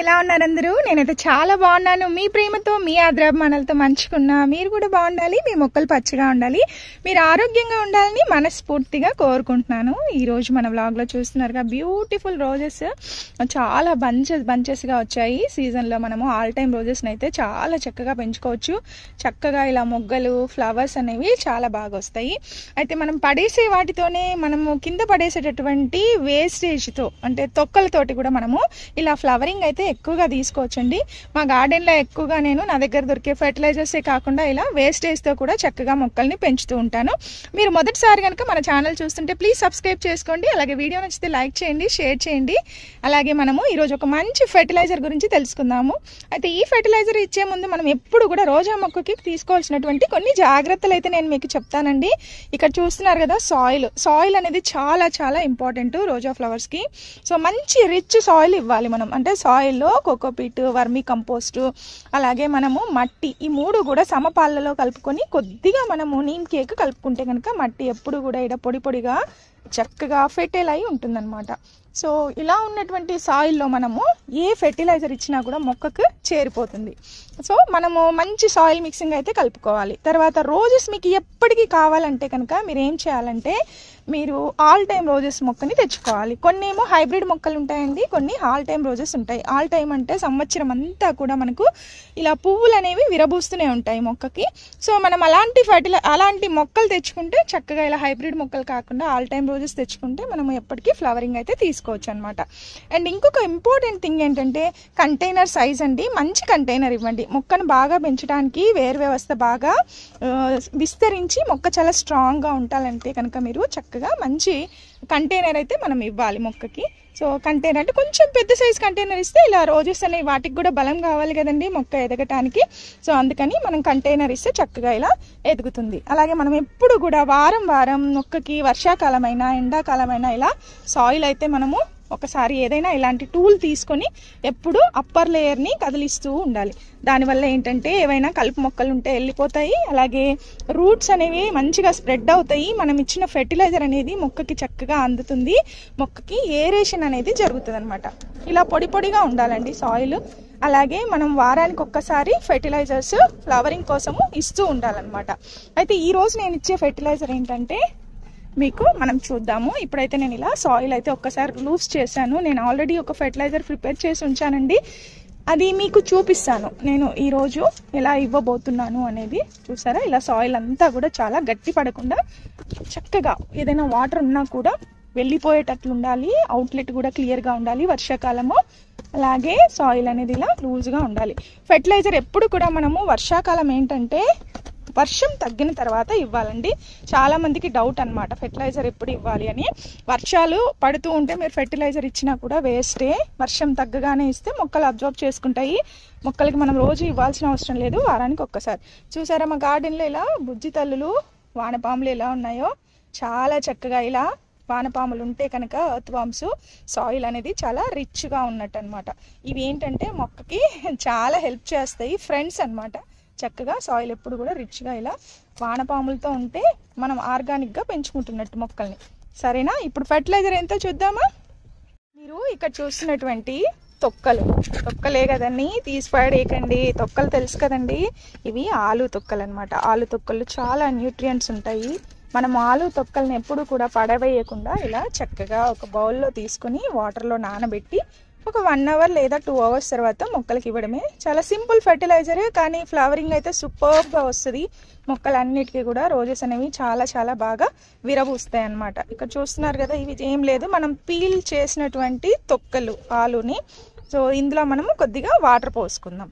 ఎలా ఉన్నారు అందరూ నేనైతే చాలా బాగున్నాను మీ ప్రేమతో మీ ఆదరాభిమానాలతో మంచుకున్నా మీరు కూడా బాగుండాలి మీ మొక్కలు పచ్చగా ఉండాలి మీరు ఆరోగ్యంగా ఉండాలని మనస్ఫూర్తిగా కోరుకుంటున్నాను ఈ రోజు మన వ్లాగ్లో చూస్తున్నారుగా బ్యూటిఫుల్ రోజెస్ చాలా బంచెస్ బంచెస్గా వచ్చాయి సీజన్లో మనము ఆల్ టైమ్ రోజెస్ని అయితే చాలా చక్కగా పెంచుకోవచ్చు చక్కగా ఇలా మొగ్గలు ఫ్లవర్స్ అనేవి చాలా బాగా వస్తాయి అయితే మనం పడేసే వాటితోనే మనము కింద పడేసేటటువంటి వేస్టేజ్తో అంటే తొక్కలతోటి కూడా మనము ఇలా ఫ్లవరింగ్ అయితే ఎక్కువగా తీసుకోవచ్చండి మా గార్డెన్లో ఎక్కువగా నేను నా దగ్గర దొరికే ఫెర్టిలైజర్సే కాకుండా ఇలా వేస్టేజ్తో కూడా చక్కగా మొక్కల్ని పెంచుతూ ఉంటాను మీరు మొదటిసారి కనుక మన ఛానల్ చూస్తుంటే ప్లీజ్ సబ్స్క్రైబ్ చేసుకోండి అలాగే వీడియో నచ్చితే లైక్ చేయండి షేర్ చేయండి అలాగే మనము ఈరోజు ఒక మంచి ఫెర్టిలైజర్ గురించి తెలుసుకుందాము అయితే ఈ ఫెర్టిలైజర్ ఇచ్చే ముందు మనం ఎప్పుడు కూడా రోజా మొక్కకి తీసుకోవాల్సినటువంటి కొన్ని జాగ్రత్తలు అయితే నేను మీకు చెప్తానండి ఇక్కడ చూస్తున్నారు కదా సాయిల్ సాయిల్ అనేది చాలా చాలా ఇంపార్టెంట్ రోజా ఫ్లవర్స్కి సో మంచి రిచ్ సాయిల్ ఇవ్వాలి మనం అంటే సాయిల్లో కోకోపీట్ వర్మీ కంపోస్ట్ అలాగే మనము మట్టి ఈ మూడు కూడా సమపాలలో కలుపుకొని కొద్దిగా మనము నీమ్ కేక్ కలుపుకుంటే కనుక మట్టి ఎప్పుడు కూడా ఇడ పొడి పొడిగా చక్కగా ఫెర్టైల్ అయి ఉంటుందన్నమాట సో ఇలా ఉన్నటువంటి సాయిల్లో మనము ఏ ఫెర్టిలైజర్ ఇచ్చినా కూడా మొక్కకు చేరిపోతుంది సో మనము మంచి సాయిల్ మిక్సింగ్ అయితే కలుపుకోవాలి తర్వాత రోజెస్ మీకు ఎప్పటికీ కావాలంటే కనుక మీరు ఏం చేయాలంటే మీరు ఆల్ టైమ్ రోజెస్ మొక్కని తెచ్చుకోవాలి కొన్ని ఏమో హైబ్రిడ్ మొక్కలు ఉంటాయండి కొన్ని ఆల్ టైమ్ రోజెస్ ఉంటాయి ఆల్ టైమ్ అంటే సంవత్సరం అంతా కూడా మనకు ఇలా పువ్వులు అనేవి విరబూస్తూనే ఉంటాయి మొక్కకి సో మనం అలాంటి ఫర్టిలై అలాంటి మొక్కలు తెచ్చుకుంటే చక్కగా ఇలా హైబ్రిడ్ మొక్కలు కాకుండా ఆల్ టైమ్ రోజెస్ తెచ్చుకుంటే మనం ఎప్పటికీ ఫ్లవరింగ్ అయితే తీసుకోవచ్చు అనమాట అండ్ ఇంకొక ఇంపార్టెంట్ థింగ్ ఏంటంటే కంటైనర్ సైజ్ అండి మంచి కంటైనర్ ఇవ్వండి మొక్కను బాగా పెంచడానికి వేరు వ్యవస్థ బాగా ఆ, విస్తరించి మొక్క చాలా స్ట్రాంగ్గా ఉండాలంటే కనుక మీరు చక్కగా మంచి కంటైనర్ అయితే మనం ఇవ్వాలి మొక్కకి సో కంటైనర్ అంటే కొంచెం పెద్ద సైజ్ కంటైనర్ ఇస్తే ఇలా రోజెస్ అనేవి వాటికి కూడా బలం కావాలి కదండి మొక్క ఎదగటానికి సో అందుకని మనం కంటైనర్ ఇస్తే చక్కగా ఇలా ఎదుగుతుంది అలాగే మనం ఎప్పుడు కూడా వారం వారం మొక్కకి వర్షాకాలమైనా ఎండాకాలమైనా ఇలా సాయిల్ అయితే మనము ఒకసారి ఏదైనా ఇలాంటి టూల్ తీసుకొని ఎప్పుడు అప్పర్ లేయర్ని కదిలిస్తూ ఉండాలి దానివల్ల ఏంటంటే ఏవైనా కలుపు మొక్కలు ఉంటే వెళ్ళిపోతాయి అలాగే రూట్స్ అనేవి మంచిగా స్ప్రెడ్ అవుతాయి మనం ఇచ్చిన ఫెర్టిలైజర్ అనేది మొక్కకి చక్కగా అందుతుంది మొక్కకి ఏరేషన్ అనేది జరుగుతుంది అనమాట ఇలా పొడి పొడిగా ఉండాలండి సాయిల్ అలాగే మనం వారానికి ఒక్కసారి ఫెర్టిలైజర్స్ ఫ్లవరింగ్ కోసము ఇస్తూ ఉండాలన్నమాట అయితే ఈ రోజు నేను ఇచ్చే ఫెర్టిలైజర్ ఏంటంటే మీకు మనం చూద్దాము ఇప్పుడైతే నేను ఇలా సాయిల్ అయితే ఒక్కసారి లూజ్ చేశాను నేను ఆల్రెడీ ఒక ఫెర్టిలైజర్ ప్రిపేర్ చేసి ఉంచానండి అది మీకు చూపిస్తాను నేను ఈరోజు ఎలా ఇవ్వబోతున్నాను అనేది చూసారా ఇలా సాయిల్ అంతా కూడా చాలా గట్టి పడకుండా చక్కగా ఏదైనా వాటర్ ఉన్నా కూడా వెళ్ళిపోయేటట్లు ఉండాలి అవుట్లెట్ కూడా క్లియర్గా ఉండాలి వర్షాకాలము అలాగే సాయిల్ అనేది ఇలా లూజ్గా ఉండాలి ఫెర్టిలైజర్ ఎప్పుడు కూడా మనము వర్షాకాలం ఏంటంటే వర్షం తగ్గిన తర్వాత ఇవ్వాలండి చాలా మందికి డౌట్ అన్నమాట ఫెర్టిలైజర్ ఎప్పుడు ఇవ్వాలి అని వర్షాలు పడుతూ ఉంటే మీరు ఫెర్టిలైజర్ ఇచ్చినా కూడా వేస్టే వర్షం తగ్గగానే ఇస్తే మొక్కలు అబ్జర్వ్ చేసుకుంటాయి మొక్కలకి మనం రోజు ఇవ్వాల్సిన అవసరం లేదు వారానికి ఒక్కసారి చూసారా మా గార్డెన్లో ఇలా బుజ్జి తల్లులు వానపాములు ఎలా ఉన్నాయో చాలా చక్కగా ఇలా వానపాములు ఉంటే కనుక ఎర్త్ వామ్స్ సాయిల్ అనేది చాలా రిచ్గా ఉన్నట్టు అనమాట ఇవి ఏంటంటే మొక్కకి చాలా హెల్ప్ చేస్తాయి ఫ్రెండ్స్ అన్నమాట చక్కగా సాయిల్ ఎప్పుడు కూడా రిచ్గా ఇలా వానపాములతో ఉంటే మనం ఆర్గానిక్గా పెంచుకుంటున్నట్టు మొక్కల్ని సరేనా ఇప్పుడు ఫెర్టిలైజర్ ఎంతో చూద్దామా మీరు ఇక్కడ చూస్తున్నటువంటి తొక్కలు తొక్కలే కదండి తీసి పడేయకండి తొక్కలు తెలుసు కదండి ఇవి ఆలు తొక్కలు అనమాట ఆలు తొక్కలు చాలా న్యూట్రియంట్స్ ఉంటాయి మనం ఆలు తొక్కల్ని ఎప్పుడు కూడా పడవేయకుండా ఇలా చక్కగా ఒక బౌల్లో తీసుకొని వాటర్లో నానబెట్టి ఒక వన్ అవర్ లేదా టూ అవర్స్ తర్వాత మొక్కలకి ఇవ్వడమే చాలా సింపుల్ ఫెర్టిలైజరే కానీ ఫ్లవరింగ్ అయితే సూపర్గా వస్తుంది మొక్కలన్నిటికీ కూడా రోజెస్ అనేవి చాలా చాలా బాగా విరబూస్తాయి అన్నమాట ఇక్కడ చూస్తున్నారు కదా ఇవి ఏం లేదు మనం పీల్ చేసినటువంటి తొక్కలు ఆలుని సో ఇందులో మనము కొద్దిగా వాటర్ పోసుకుందాం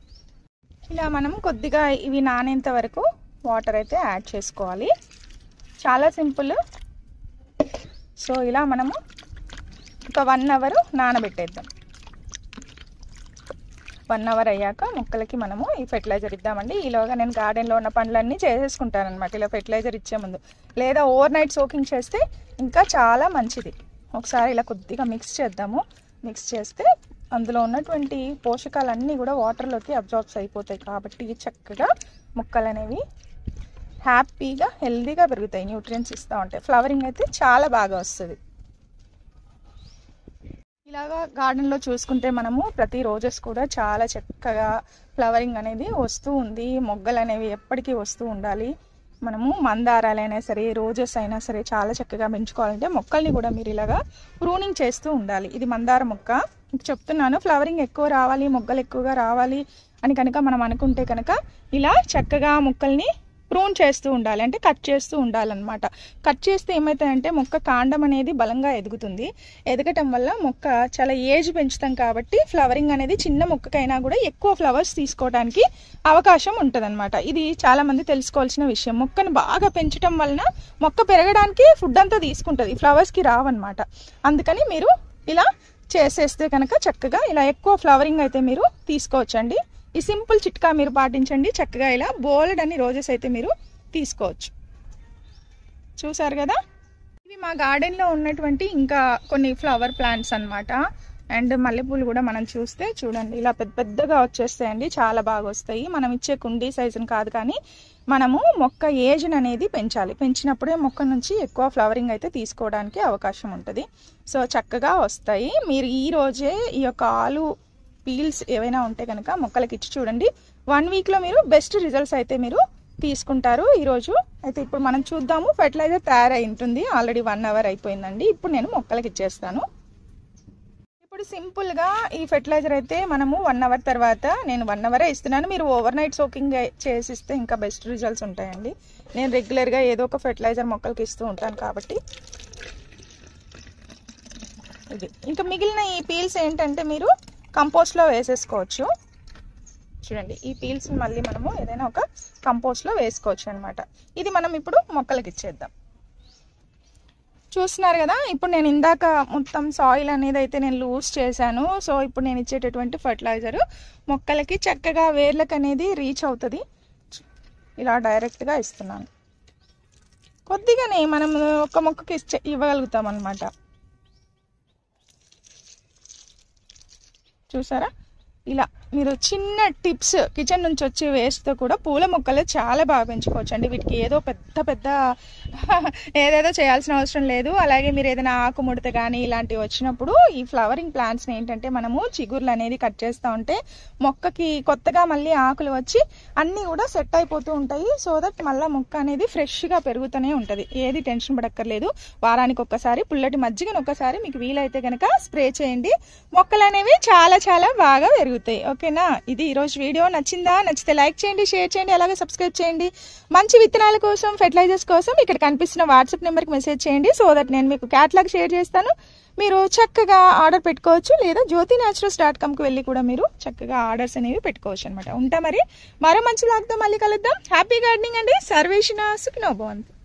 ఇలా మనం కొద్దిగా ఇవి నానేంత వరకు వాటర్ అయితే యాడ్ చేసుకోవాలి చాలా సింపుల్ సో ఇలా మనము ఒక వన్ అవర్ నానబెట్టేద్దాం వన్ అవర్ అయ్యాక మొక్కలకి మనము ఈ ఫెర్టిలైజర్ ఇద్దామండి ఈలోగా నేను గార్డెన్లో ఉన్న పనులన్నీ చేసేసుకుంటాను అనమాట ఇలా ఫెర్టిలైజర్ ఇచ్చే ముందు లేదా ఓవర్ నైట్ సోకింగ్ చేస్తే ఇంకా చాలా మంచిది ఒకసారి ఇలా కొద్దిగా మిక్స్ చేద్దాము మిక్స్ చేస్తే అందులో ఉన్నటువంటి పోషకాలన్నీ కూడా వాటర్లోకి అబ్జార్బ్స్ అయిపోతాయి కాబట్టి చక్కగా మొక్కలు అనేవి హ్యాపీగా హెల్దీగా పెరుగుతాయి న్యూట్రియంట్స్ ఇస్తూ ఉంటాయి ఫ్లవరింగ్ అయితే చాలా బాగా వస్తుంది ఇలాగా గార్డెన్లో చూసుకుంటే మనము ప్రతి రోజెస్ కూడా చాలా చక్కగా ఫ్లవరింగ్ అనేది వస్తూ ఉంది మొగ్గలు అనేవి ఎప్పటికీ వస్తూ ఉండాలి మనము మందారాలైనా సరే రోజెస్ అయినా సరే చాలా చక్కగా పెంచుకోవాలంటే మొక్కల్ని కూడా మీరు ఇలాగా ప్రూనింగ్ చేస్తూ ఉండాలి ఇది మందార మొక్క మీకు చెప్తున్నాను ఫ్లవరింగ్ ఎక్కువ రావాలి మొగ్గలు ఎక్కువగా రావాలి అని కనుక మనం అనుకుంటే కనుక ఇలా చక్కగా మొక్కల్ని ప్రూన్ చేస్తూ ఉండాలి అంటే కట్ చేస్తూ ఉండాలన్నమాట కట్ చేస్తే ఏమవుతుందంటే మొక్క కాండం అనేది బలంగా ఎదుగుతుంది ఎదగటం వల్ల మొక్క చాలా ఏజ్ పెంచుతాం కాబట్టి ఫ్లవరింగ్ అనేది చిన్న మొక్కకైనా కూడా ఎక్కువ ఫ్లవర్స్ తీసుకోవడానికి అవకాశం ఉంటుందన్నమాట ఇది చాలా మంది తెలుసుకోవాల్సిన విషయం మొక్కను బాగా పెంచడం వలన మొక్క పెరగడానికి ఫుడ్ అంతా తీసుకుంటుంది ఫ్లవర్స్కి రావన్నమాట అందుకని మీరు ఇలా చేసేస్తే కనుక చక్కగా ఇలా ఎక్కువ ఫ్లవరింగ్ అయితే మీరు తీసుకోవచ్చండి ఈ సింపుల్ చిట్కా మీరు పాటించండి చక్కగా ఇలా బోల్డ్ అని రోజెస్ అయితే మీరు తీసుకోవచ్చు చూసారు కదా ఇవి మా గార్డెన్లో ఉన్నటువంటి ఇంకా కొన్ని ఫ్లవర్ ప్లాంట్స్ అన్నమాట అండ్ మల్లెపూలు కూడా మనం చూస్తే చూడండి ఇలా పెద్ద పెద్దగా వచ్చేస్తాయండి చాలా బాగా వస్తాయి మనం ఇచ్చే కుండీ సైజుని కాదు కానీ మనము మొక్క ఏజ్ని అనేది పెంచాలి పెంచినప్పుడే మొక్క నుంచి ఎక్కువ ఫ్లవరింగ్ అయితే తీసుకోవడానికి అవకాశం ఉంటుంది సో చక్కగా వస్తాయి మీరు ఈ రోజే ఈ యొక్క ఆలు పీల్స్ ఏవైనా ఉంటే కనుక మొక్కలకి ఇచ్చి చూడండి వన్ వీక్లో మీరు బెస్ట్ రిజల్ట్స్ అయితే మీరు తీసుకుంటారు ఈరోజు అయితే ఇప్పుడు మనం చూద్దాము ఫెర్టిలైజర్ తయారై ఉంటుంది ఆల్రెడీ వన్ అవర్ అయిపోయిందండి ఇప్పుడు నేను మొక్కలకి ఇచ్చేస్తాను ఇప్పుడు సింపుల్గా ఈ ఫెర్టిలైజర్ అయితే మనము వన్ అవర్ తర్వాత నేను వన్ అవరే ఇస్తున్నాను మీరు ఓవర్ నైట్ సోకింగ్ చేసిస్తే ఇంకా బెస్ట్ రిజల్ట్స్ ఉంటాయండి నేను రెగ్యులర్గా ఏదో ఒక ఫెర్టిలైజర్ మొక్కలకి ఇస్తూ ఉంటాను కాబట్టి ఇది ఇంకా మిగిలిన ఈ పీల్స్ ఏంటంటే మీరు కంపోస్ట్లో వేసేసుకోవచ్చు చూడండి ఈ పీల్స్ మళ్ళీ మనము ఏదైనా ఒక కంపోస్ట్లో వేసుకోవచ్చు అనమాట ఇది మనం ఇప్పుడు మొక్కలకి ఇచ్చేద్దాం చూస్తున్నారు కదా ఇప్పుడు నేను ఇందాక మొత్తం సాయిల్ అనేది అయితే నేను లూజ్ చేశాను సో ఇప్పుడు నేను ఇచ్చేటటువంటి ఫర్టిలైజర్ మొక్కలకి చక్కగా వేర్లకు అనేది రీచ్ అవుతుంది ఇలా డైరెక్ట్గా ఇస్తున్నాను కొద్దిగానే మనం ఒక మొక్కకి ఇచ్చే ఇవ్వగలుగుతాం అనమాట చూసారా ఇలా మీరు చిన్న టిప్స్ కిచెన్ నుంచి వచ్చే వేస్ట్తో కూడా పూల మొక్కలు చాలా బాగా పెంచుకోవచ్చు అండి వీటికి ఏదో పెద్ద పెద్ద ఏదేదో చేయాల్సిన అవసరం లేదు అలాగే మీరు ఏదైనా ఆకు ముడత కానీ ఇలాంటివి వచ్చినప్పుడు ఈ ఫ్లవరింగ్ ప్లాంట్స్ని ఏంటంటే మనము చిగుర్లు అనేది కట్ చేస్తూ ఉంటే మొక్కకి కొత్తగా మళ్ళీ ఆకులు వచ్చి అన్నీ కూడా సెట్ అయిపోతూ ఉంటాయి సో దట్ మళ్ళీ మొక్క అనేది ఫ్రెష్గా పెరుగుతూనే ఉంటుంది ఏది టెన్షన్ పడక్కర్లేదు వారానికి ఒక్కసారి పుల్లటి మజ్జిగను ఒక్కసారి మీకు వీలైతే కనుక స్ప్రే చేయండి మొక్కలు అనేవి చాలా చాలా బాగా పెరుగుతాయి ఓకేనా ఇది ఈరోజు వీడియో నచ్చిందా నచ్చితే లైక్ చేయండి షేర్ చేయండి అలాగే సబ్స్క్రైబ్ చేయండి మంచి విత్తనాల కోసం ఫెర్టిలైజర్స్ కోసం ఇక్కడ కనిపిస్తున్న వాట్సాప్ నెంబర్కి మెసేజ్ చేయండి సో దట్ నేను మీకు క్యాట్లాగ్ షేర్ చేస్తాను మీరు చక్కగా ఆర్డర్ పెట్టుకోవచ్చు లేదా జ్యోతి న్యాచురల్స్ డాట్ కామ్కి వెళ్ళి కూడా మీరు చక్కగా ఆర్డర్స్ అనేవి పెట్టుకోవచ్చు అనమాట ఉంటా మరి మరో మంచి లాగ్తో మళ్ళీ కలుద్దాం హ్యాపీ గార్డెనింగ్ అండి సర్వేషణ సుఖినో బాగుంది